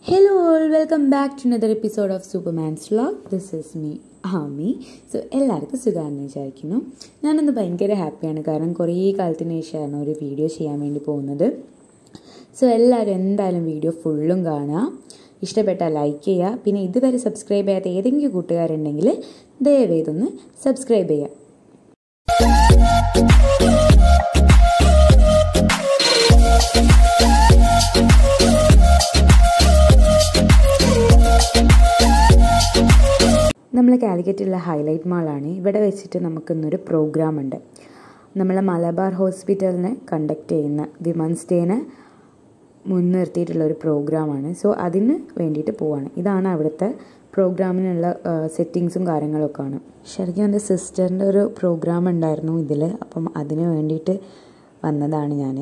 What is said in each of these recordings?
Hello all welcome back to another episode of Superman's vlog this is me Aami so എല്ലാവർക്കും സുഖമാണെന്ന് വിചാരിക്കുന്നു ഞാനിന്ന് ഭയങ്കര ഹാപ്പിയാണ് കാരണം കുറേ കാലത്തിന് ശേഷമാണ് ഒരു വീഡിയോ ചെയ്യാൻ വേണ്ടി പോകുന്നത് സോ എല്ലാവരും എന്തായാലും വീഡിയോ ഫുള്ളും കാണുക ഇഷ്ടപ്പെട്ടാൽ ലൈക്ക് ചെയ്യുക പിന്നെ ഇതുവരെ സബ്സ്ക്രൈബ് ചെയ്യാത്ത ഏതെങ്കിലും കൂട്ടുകാരുണ്ടെങ്കിൽ ദയവേതൊന്ന് സബ്സ്ക്രൈബ് ചെയ്യുക നമ്മൾ കാലിക്കറ്റുള്ള ഹൈലൈറ്റ് മാളാണ് ഇവിടെ വെച്ചിട്ട് നമുക്കിന്നൊരു പ്രോഗ്രാം ഉണ്ട് നമ്മൾ മലബാർ ഹോസ്പിറ്റലിനെ കണ്ടക്ട് ചെയ്യുന്ന വിമൻസ് ഡേനെ മുൻനിർത്തിയിട്ടുള്ള ഒരു പ്രോഗ്രാമാണ് സോ അതിന് വേണ്ടിയിട്ട് പോവാണ് ഇതാണ് അവിടുത്തെ പ്രോഗ്രാമിനുള്ള സെറ്റിങ്സും കാര്യങ്ങളൊക്കെ ആണ് ശരിക്കും എൻ്റെ സിസ്റ്ററിൻ്റെ ഒരു പ്രോഗ്രാം ഉണ്ടായിരുന്നു ഇതിൽ അപ്പം അതിന് വേണ്ടിയിട്ട് വന്നതാണ് ഞാൻ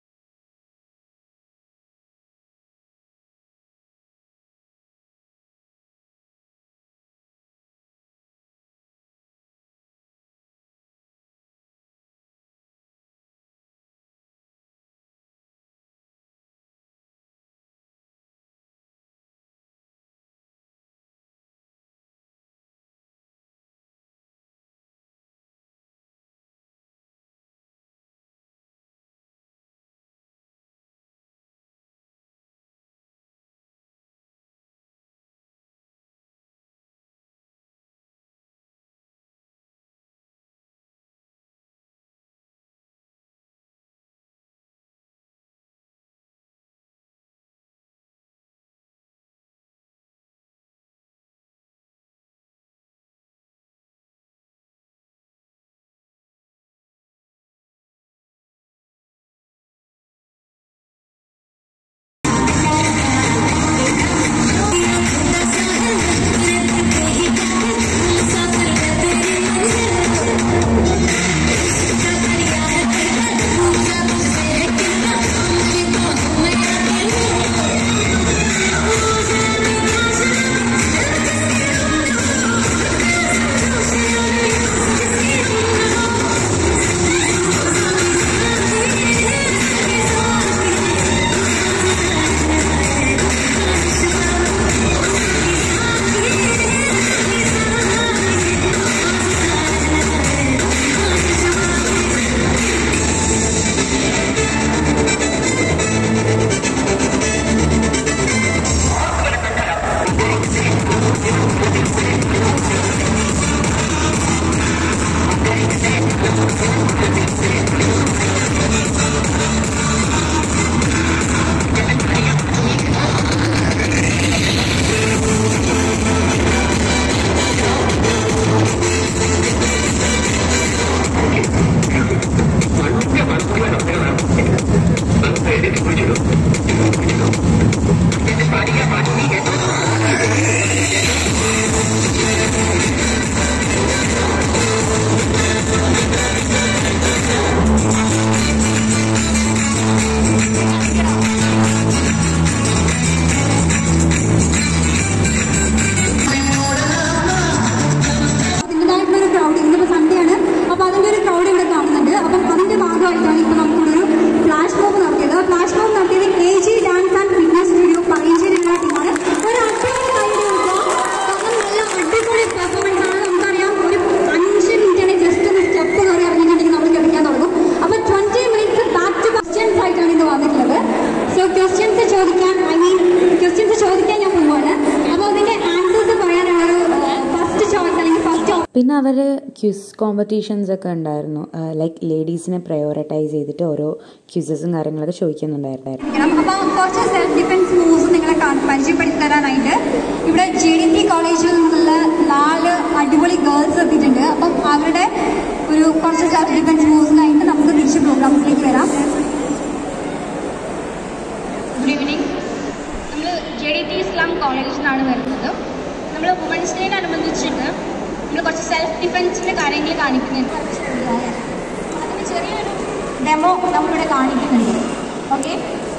ഇതിൻ്റെതായിട്ടുള്ള ഒരു ക്രൗഡ് ഇന്നിപ്പോൾ സൺഡേ ആണ് അപ്പോൾ അതിൻ്റെ ഒരു ക്രൗഡ് ഇവിടെ കാണുന്നുണ്ട് അപ്പം അതിൻ്റെ ഭാഗമായിട്ടാണ് ഇപ്പോൾ നമുക്കൊരു ഫ്ലാഷ് മോബ് നടത്തിയത് ആ ഫ്ലാഷ് മോബ് നടത്തിയത് A G dance and fitness studio പറയഞ്ചേരിയുള്ള ടീമാണ് ഒരു അടിപൊളി കൈഡ് കാരണം നല്ല അടിപൊളി പെർഫോമൻസ് ആണ് നമുക്കറിയാം ഒരു അഞ്ച് മിനിറ്റാണ് ജസ്റ്റ് ഒന്ന് സ്റ്റെപ്പ് കയറി ഇറങ്ങിയിട്ടുണ്ടെങ്കിൽ നമ്മൾ കളിക്കാൻ തുടങ്ങും അപ്പോൾ twenty minutes back to questions ആയിട്ടാണ് ഇത് വന്നിട്ടുള്ളത് സോ ക്വസ്റ്റ്യൻസ് ചോദിക്കാൻ ഐ മീൻ ക്വസ്റ്റ്യൻസ് ചോദിക്കാൻ ഞാൻ പോവുകയാണ് അപ്പോൾ അതിൻ്റെ ആൻസേഴ്സ് പറയാനുള്ള ഒരു ഫസ്റ്റ് ചോയ്സ് അല്ലെങ്കിൽ ഫസ്റ്റ് പിന്നെ അവർ ക്യൂസ് കോമ്പറ്റീഷൻസ് ഒക്കെ ഉണ്ടായിരുന്നു ലൈക്ക് ലേഡീസിനെ പ്രയോറിറ്റൈസ് ചെയ്തിട്ട് ഓരോ ക്യൂസസും കാര്യങ്ങളൊക്കെ ചോദിക്കുന്നുണ്ടായിരുന്നു അപ്പം കുറച്ച് സെൽഫ് ഡിഫൻസ് മൂവ്സ് നിങ്ങളെ കാ- പരിചയപ്പെടുത്തി തരാനായിട്ട് ഇവിടെ ജെ ഡി ടി കോളേജിൽ നിന്നുള്ള നാല് അടിപൊളി ഗേൾസ് എത്തിയിട്ടുണ്ട് അപ്പം അവരുടെ ഒരു കുറച്ച് സെൽഫ് ഡിഫൻസ് മൂവ്സ് കഴിഞ്ഞിട്ട് നമുക്ക് തിരിച്ച് പ്രോഗ്രാമിലേക്ക് വരാം ഗുഡ് ഈവനിങ് നമ്മൾ ജെ ഡി ടി ഇസ്ലാം കോളേജിൽ നിന്നാണ് വരുന്നത് നമ്മൾ വുമൻസ് ഡേനനുബന്ധിച്ചിട്ട് നമ്മൾ കുറച്ച് സെൽഫ് ഡിഫെൻസിൻ്റെ കാര്യങ്ങൾ കാണിക്കുന്നുണ്ട് അതിന് ചെറിയൊരു ഡെമോ നമ്മളിവിടെ കാണിക്കുന്നുണ്ട് ഓക്കെ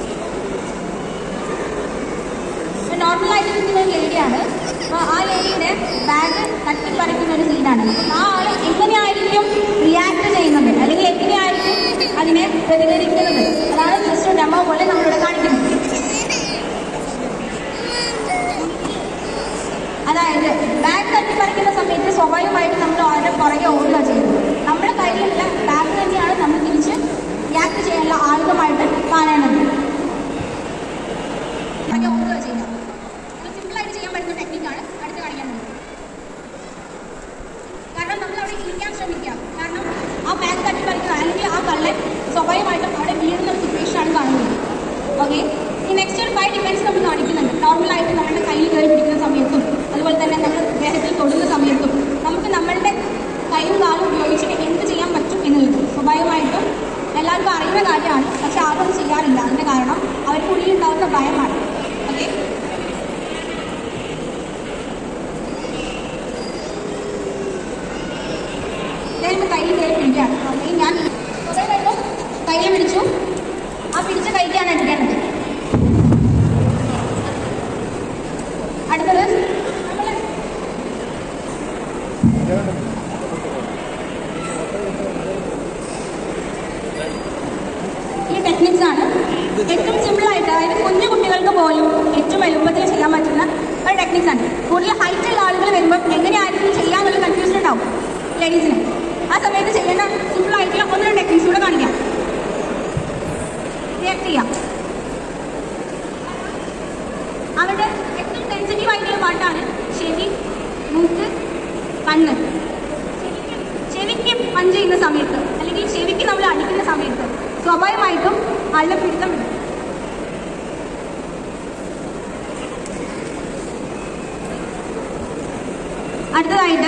നോർമലായിട്ട് നിൽക്കുന്ന ഒരു ലേഡിയാണ് അപ്പോൾ ആ ലേഡിയുടെ ബാഗ് തട്ടിപ്പറിക്കുന്ന ഒരു സീനാണ് അപ്പം ആ ആൾ എങ്ങനെയായിരിക്കും റിയാക്ട് ചെയ്യുന്നത് അല്ലെങ്കിൽ എങ്ങനെയായിരിക്കും അതിനെ പ്രതികരിക്കുന്നത് അതാണ് ജസ്റ്റ് ഡെമോ പോലെ നമ്മളിവിടെ കാണിക്കുന്നത് സ്വാഭാവികമായിട്ടും നമ്മൾ അവരുടെ പുറകെ ഓടുക ചെയ്യുന്നത് നമ്മുടെ കയ്യിലുള്ള ബാക്ക് തന്നെയാണ് നമ്മൾ തിരിച്ച് റിയാക്ട് ചെയ്യാനുള്ള ആയുധമായിട്ട് കാണേണ്ടത് പുറകെ ഓടുക ചെയ്യുക ഇത് സിമ്പിളായിട്ട് ചെയ്യാൻ പറ്റുന്ന ടെക്നിക്കാണ് അടുത്ത് കാണിക്കാൻ പോകുന്നത് കാരണം നമ്മൾ അവിടെ ഇരിക്കാൻ ശ്രമിക്കുക കാരണം ആ ബാക്ക് തട്ടി കളിക്കുന്ന അല്ലെങ്കിൽ ആ കള്ളൻ സ്വാഭാവികമായിട്ടും അവിടെ വീഴുന്ന ഒരു സിറ്റുവേഷനാണ് കാണുന്നത് ഓക്കെ ഈ നെക്സ്റ്റ് ഒരു ഫൈവ് ഡിഫൻസ് നമ്മൾ കാണിക്കുന്നുണ്ട് നോർമലായിട്ട് നമ്മുടെ കയ്യിൽ കയറി പിടിക്കുന്ന സമയത്തും അതുപോലെ തന്നെ നമ്മൾ ദേഹത്തിൽ തൊടുന്ന സമയത്തും നമുക്ക് നമ്മളുടെ കൈയും കാലും ഉപയോഗിച്ചിട്ട് എന്ത് ചെയ്യാൻ പറ്റും എന്നുള്ളത് സ്വാഭാവികമായിട്ടും എല്ലാവർക്കും അറിയുന്ന കാര്യമാണ് പക്ഷെ ആരും ചെയ്യാറില്ല അതിൻ്റെ കാരണം അവർക്ക് ഉള്ളിലുണ്ടാകുന്ന ഭയമാണ് ഓക്കെ ഞാനിപ്പോൾ കയ്യിൽ കയറി പിടിക്കുകയാണ് ഓക്കെ ഞാൻ സ്വന്തമായിട്ട് കയ്യിൽ പിടിച്ചു ആ പിടിച്ച കൈക്കാണ് അടിക്കേണ്ടത് അടുത്തത് നമ്മൾ ഈ ടെക്നിക്സ് ആണ് ഏറ്റവും സിമ്പിൾ ആയിട്ട് അതായത് കുഞ്ഞു കുട്ടികൾക്ക് പോലും ഏറ്റവും എളുപ്പത്തിൽ ചെയ്യാൻ പറ്റുന്ന ഒരു ടെക്നിക്സ് ആണ് കൂടുതൽ ഹൈറ്റ് ഉള്ള ആളുകൾ വരുമ്പോൾ എങ്ങനെയായിരിക്കും ചെയ്യാന്നുള്ള കൺഫ്യൂഷൻ ഉണ്ടാവും ലേഡീസിന് ആ സമയത്ത് ചെയ്യേണ്ട സിമ്പിൾ ആയിട്ടുള്ള ഒന്ന് രണ്ട് ടെക്നിക്സ് കൂടെ കാണിക്കാം റിയാക്ട് ചെയ്യാം അവരുടെ ഏറ്റവും സെൻസിറ്റീവ് ആയിട്ടുള്ള പാട്ടാണ് ചെവി മൂക്ക് കണ്ണ് ചെവിക്ക് ചെവിക്ക് പഞ്ച് ചെയ്യുന്ന സമയത്ത് അല്ലെങ്കിൽ ചെവിക്ക് നമ്മൾ അടിക്കുന്ന സമയത്ത് സ്വാഭാവികമായിട്ടും ആളുടെ പിടുത്തം വിടും അടുത്തതായിട്ട്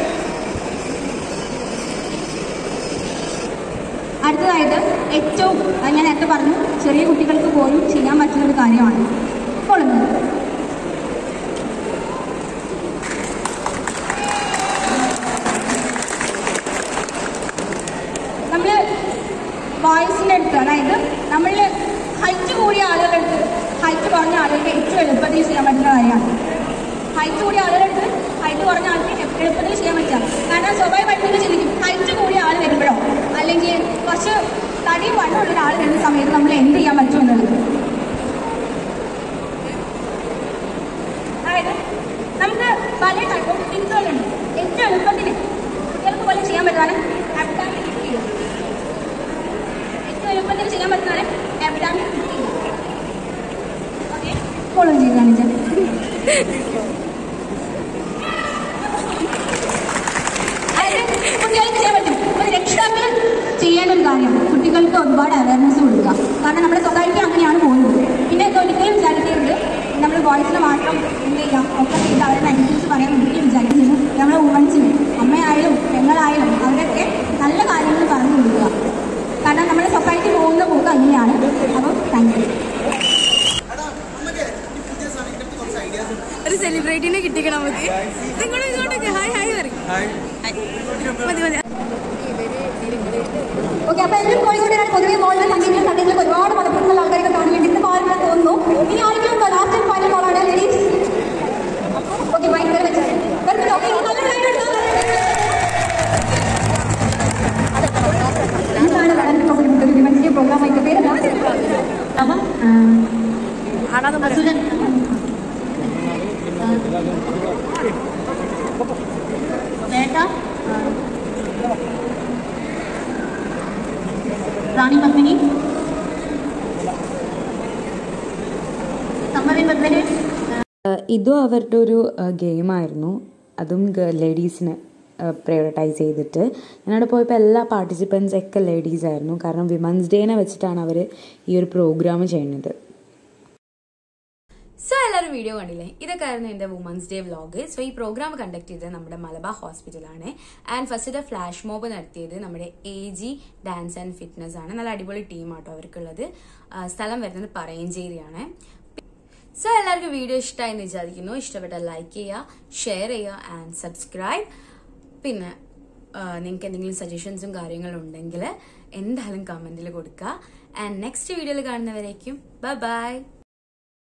അടുത്തതായിട്ട് ഏറ്റവും അത് ഞാൻ നേരത്തെ പറഞ്ഞു ചെറിയ കുട്ടികൾക്ക് പോലും ചെയ്യാൻ പറ്റുന്ന ഒരു കാര്യമാണ് കൊള്ളുന്നത് നമ്മൾ ബോയ്സിൻ്റെ അടുത്ത് അതായത് നമ്മൾ ഹൈറ്റ് കൂടിയ ആളുകളുടെ അടുത്ത് ഹൈറ്റ് കുറഞ്ഞ ആളുകൾക്ക് ഏറ്റവും എളുപ്പത്തിൽ ചെയ്യാൻ പറ്റുന്ന കാര്യമാണ് ഹൈറ്റ് കൂടിയ ആളുകളുടെ അടുത്ത് ഹൈറ്റ് കുറഞ്ഞ ആൾക്ക് എ- എളുപ്പത്തിൽ ചെയ്യാൻ പറ്റുക കാരണം സ്വാഭാവികമായിട്ടും നിങ്ങൾ ചിന്തിക്കും ഹൈറ്റ് കൂടിയ ആൾ വരുമ്പോഴോ അല്ലെങ്കിൽ കുറച്ച് തടിയും വണ്ണമുള്ള ഒരാൾ വരുന്ന സമയത്ത് നമ്മൾ എന്ത് ചെയ്യാൻ പറ്റും എന്നുള്ളത് അതായത് നമുക്ക് പല ടൈപ്പും ടിപ്സുകളുണ്ട് ഏറ്റവും എളുപ്പത്തിൽ കുട്ടികൾക്ക് പോലും ചെയ്യാൻ പറ്റുന്നതാണ് അബ്ഡാമിൻ കിക്ക് ചെയ്യുക ഏറ്റവും എളുപ്പത്തിൽ ചെയ്യാൻ പറ്റുന്നതാണ് അബ്ഡാമിൻ കിക്ക് ചെയ്യുക ഓക്കെ ഫോളോ ചെയ്ത് കാണിച്ചാൽ അതായത് കുട്ടികൾക്ക് ചെയ്യാൻ പറ്റും ഒരു രക്ഷിതാക്കൾ ചെയ്യേണ്ട ഒരു കാര്യമാണ് കുട്ടികൾക്ക് ഒരുപാട് അവയർനെസ് കൊടുക്കുക കാരണം നമ്മുടെ സൊസൈറ്റി അങ്ങനെയാണ് പോകുന്നത് പിന്നെ ഇത് ഒരിക്കലും വിചാരിക്കരുത് നമ്മൾ ബോയ്സിന് മാത്രം എന്ത് ചെയ്യാം ഒക്കെ ചെയ്ത് അവരെ നെഗറ്റീവ്സ് പറയാൻ ഒരിക്കലും വിചാരിക്കുന്നു നമ്മളെ വുമൻസിന് അമ്മയായാലും പെങ്ങളായാലും അവരൊക്കെ നല്ല കാര്യങ്ങൾ പറഞ്ഞു കൊടുക്കുക കാരണം നമ്മുടെ സൊസൈറ്റി പോകുന്ന പോക്ക് അങ്ങനെയാണ് അപ്പോൾ താങ്ക് യു ഒരു സെലിബ്രിറ്റിനെ കിട്ടിക്കണം നമുക്ക് നിങ്ങളും ഇങ്ങോട്ടൊക്കെ ഹായ് ഹായ് പറയും മതി മതി ഓക്കെ അപ്പൊ എല്ലാവരും കോഴിക്കോട് പൊതുവെ മോളിലെ സംഗീത സംഘങ്ങളിൽ ഒരുപാട് പദപ്രമുള്ള ആൾക്കാരൊക്കെ തോന്നുന്നുണ്ട് ഇന്ന് കോളിൽ തോന്നുന്നു ഇനി ആരെങ്കിലും ഉണ്ടോ ലാസ്റ്റ് ആൻഡ് ഫൈനൽ കോളാണ് ലേഡീസ് ഓക്കെ ഭയങ്കര വെച്ചിട്ട് വരുന്നുണ്ടോ ഓക്കെ നല്ല കാര്യം എടുത്തോ, നല്ല കാര്യം എടുത്തോ. എന്താണ് വളരെ പ്രോഗ്രാം ഒരു വിമൻസിന്റെ പ്രോഗ്രാം ആയിട്ട് പേര് അപ്പം അസുരൻ വേട്ട റാണി പത്മിനി സമ്മതി പത്മന് ഏഹ് ഇതും അവരുടെ ഒരു ഗെയിമായിരുന്നു അതും ലേഡീസിനെ പ്രയോറിറ്റൈസ് ചെയ്തിട്ട് ഞാനവിടെ പോയപ്പോൾ എല്ലാ പാർട്ടിസിപ്പൻസ് ഒക്കെ ലേഡീസ് ആയിരുന്നു കാരണം വിമൻസ് ഡേനെ വെച്ചിട്ടാണ് അവർ ഈ ഒരു പ്രോഗ്രാം ചെയ്യുന്നത് സോ എല്ലാവരും വീഡിയോ കണ്ടില്ലേ ഇതൊക്കെ ആയിരുന്നു എന്റെ വുമൻസ് ഡേ വ്ലോഗ് സോ ഈ പ്രോഗ്രാം കണ്ടക്ട് ചെയ്തത് നമ്മുടെ മലബാർ ഹോസ്പിറ്റലാണ് ആൻഡ് ഫസ്റ്റ് ഫ്ലാഷ് മോബ് നടത്തിയത് നമ്മുടെ A G dance and fitness ആണ് നല്ല അടിപൊളി ടീമാട്ടോ അവർക്കുള്ളത് ആ, സ്ഥലം വരുന്നത് പറയഞ്ചേരിയാണ് സോ എല്ലാവർക്കും വീഡിയോ ഇഷ്ടമായി എന്ന് വിചാരിക്കുന്നു ഇഷ്ടപ്പെട്ട ലൈക്ക് ചെയ്യുക ഷെയർ ചെയ്യുക ആൻഡ് സബ്സ്ക്രൈബ് പിന്നെ നിങ്ങൾക്ക് എന്തെങ്കിലും സജഷൻസും കാര്യങ്ങളും ഉണ്ടെങ്കിൽ എന്തായാലും കമന്റിൽ കൊടുക്കുക ആൻഡ് നെക്സ്റ്റ് വീഡിയോയിൽ കാണുന്നവരേക്കും ബൈ ബൈ